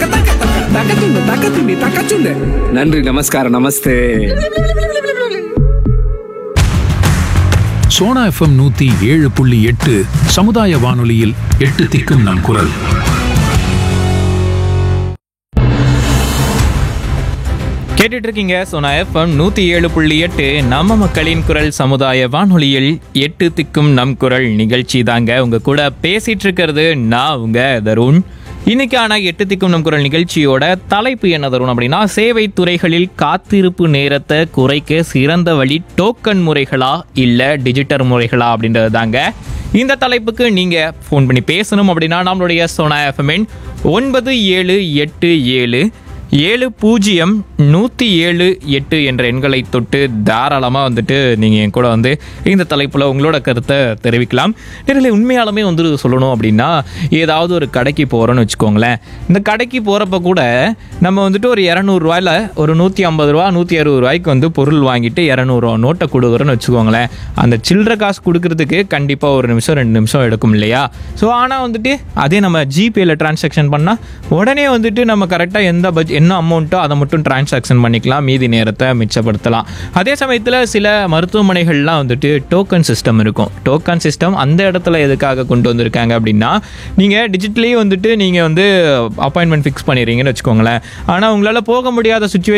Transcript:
தக்க தக்க தக்க தக்கச்சுண்டு தக்கச்சுண்டி தக்கச்சுண்டு நன்றி நமஸ்காரம் நமஸ்தே சோனா எஃப்எம் நூத்தி ஏழு புள்ளி எட்டு சமுதாய வானொலியில் எட்டு திக்கும் நம் குரல் கேட்டுட்டு இருக்கீங்க சோனா எஃப்எம் நூத்தி ஏழு புள்ளி எட்டு நம்ம மக்களின் குரல் சமுதாய வானொலியில் எட்டு திக்கும் நம் குரல் நிகழ்ச்சி தாங்க உங்க கூட பேசிட்டு இருக்கிறது நான் உங்க தருண் இன்னைக்கான எட்டு திக்கும் நம் குரல் நிகழ்ச்சியோட தலைப்பு என்ன தருண் அப்படின்னா சேவை துறைகளில் காத்திருப்பு நேரத்தை குறைக்க சிறந்த வழி டோக்கன் முறைகளா இல்ல டிஜிட்டல் முறைகளா அப்படின்றது தாங்க இந்த தலைப்புக்கு நீங்க ஃபோன் பண்ணி பேசணும் அப்படின்னா நம்மளுடைய சோனா எஃப்எம்என் ஒன்பது ஏழு எட்டு ஏழு ஏழு பூஜ்ஜியம் நூற்றி ஏழு எட்டு என்ற எண்களை தொட்டு தாராளமாக வந்துட்டு நீங்கள் என் கூட வந்து இந்த தலைப்பில் உங்களோட கருத்தை தெரிவிக்கலாம் நேரில் உண்மையாலுமே வந்து சொல்லணும் அப்படின்னா ஏதாவது ஒரு கடைக்கு போகிறோன்னு வச்சுக்கோங்களேன் இந்த கடைக்கு போகிறப்ப கூட நம்ம வந்துட்டு ஒரு இரநூறுவாயில் ஒரு நூற்றி ஐம்பது ரூபா நூற்றி அறுபது ரூபாய்க்கு வந்து பொருள் வாங்கிட்டு இரநூறுவா நோட்டை கொடுக்குறோன்னு வச்சுக்கோங்களேன் அந்த சில்லற காசு கொடுக்கறதுக்கு கண்டிப்பாக ஒரு நிமிஷம் ரெண்டு நிமிஷம் எடுக்கும் இல்லையா ஸோ ஆனால் வந்துட்டு அதே நம்ம ஜிபேயில் டிரான்சாக்ஷன் பண்ணால் உடனே வந்துட்டு நம்ம கரெக்டாக எந்த பட்ஜ் என்ன அமௌண்ட்டோ அதை மட்டும் டிரான்சாக்ஷன் பண்ணிக்கலாம் மீதி நேரத்தை மிச்சப்படுத்தலாம் அதே சமயத்தில் சில மருத்துவமனைகள்லாம் வந்துட்டு டோக்கன் சிஸ்டம் இருக்கும் டோக்கன் சிஸ்டம் அந்த இடத்துல எதுக்காக கொண்டு வந்திருக்காங்க அப்படின்னா நீங்கள் டிஜிட்டலி வந்துட்டு நீங்கள் வந்து அப்பாயின்மெண்ட் ஃபிக்ஸ் பண்ணிடுறீங்கன்னு வச்சுக்கோங்களேன் ஆனால் உங்களால் போக முடியாத சுச்சுவேஷன்